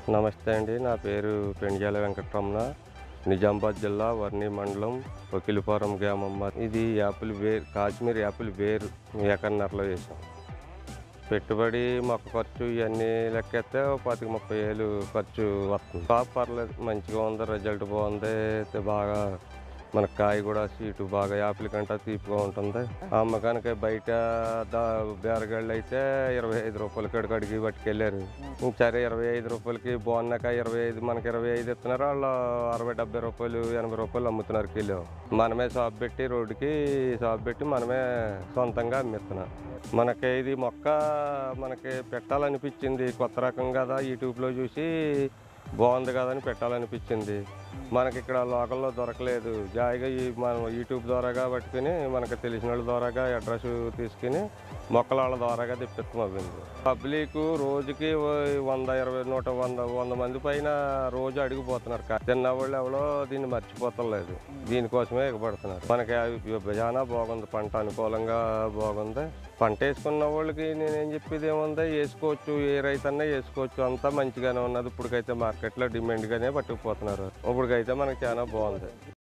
నమస్తే అండి నా పేరు పెండ్యాల వెంకటరమణ నిజామాబాద్ జిల్లా వర్ణి మండలం వకీలపురం గ్రామం ఇది యాపిల్ వేర్ కాశ్మీర్ యాపిల్ వేరు ఎకరన్నరలో వేసాం పెట్టుబడి మొక్క ఖర్చు ఇవన్నీ లెక్కేస్తే ఓ పాతిక ముప్పై వేలు ఖర్చు వస్తుంది బాగా పర్లేదు మంచిగా ఉంది రిజల్ట్ బాగుంది అయితే బాగా మన కాయ కూడా సీటు బాగా యాపిల్ కంటే తీపిగా ఉంటుంది అమ్మకానికి బయట దా బేరగాళ్ళు అయితే ఇరవై ఐదు రూపాయల కాడికి అడిగి పట్టుకెళ్ళారు సరే ఇరవై ఐదు రూపాయలకి బాగున్నాక ఇరవై ఐదు మనకి ఇరవై ఐదు ఇస్తున్నారు వాళ్ళు అరవై డెబ్బై రూపాయలు ఎనభై రూపాయలు అమ్ముతున్నారు కిలో మనమే షాప్ పెట్టి రోడ్డుకి షాప్ పెట్టి మనమే సొంతంగా అమ్మిస్తున్నాం మనకి ఇది మొక్క మనకి పెట్టాలనిపించింది కొత్త రకం కదా యూట్యూబ్లో చూసి బాగుంది కదా అని పెట్టాలనిపించింది మనకి ఇక్కడ లోకల్లో దొరకలేదు జాయిగా ఈ మనం యూట్యూబ్ ద్వారాగా పట్టుకుని మనకు తెలిసిన వాళ్ళ ద్వారాగా అడ్రస్ తీసుకుని మొక్కల వాళ్ళ ద్వారాగా తెప్పిస్తాం అవ్వింది పబ్లిక్ రోజుకి ఓ వంద ఇరవై నూట వంద వంద మంది పైన రోజు అడిగిపోతున్నారు కా- తిన్న వాళ్ళు ఎవరో దీన్ని మర్చిపోతలేదు దీనికోసమే ఎగబడుతున్నారు మనకి అవి చాలా బాగుంది పంట అనుకూలంగా బాగుంది పంట వేసుకున్న వాళ్ళకి నేనేం చెప్పేది ఏముంది వేసుకోవచ్చు ఏ రైతన్నా వేసుకోవచ్చు అంతా మంచిగానే ఉన్నది ఇప్పటికైతే మార్కెట్లో డిమాండ్గానే పట్టుకుపోతున్నారు ఇప్పటికైతే మనకి చాలా బాగుంది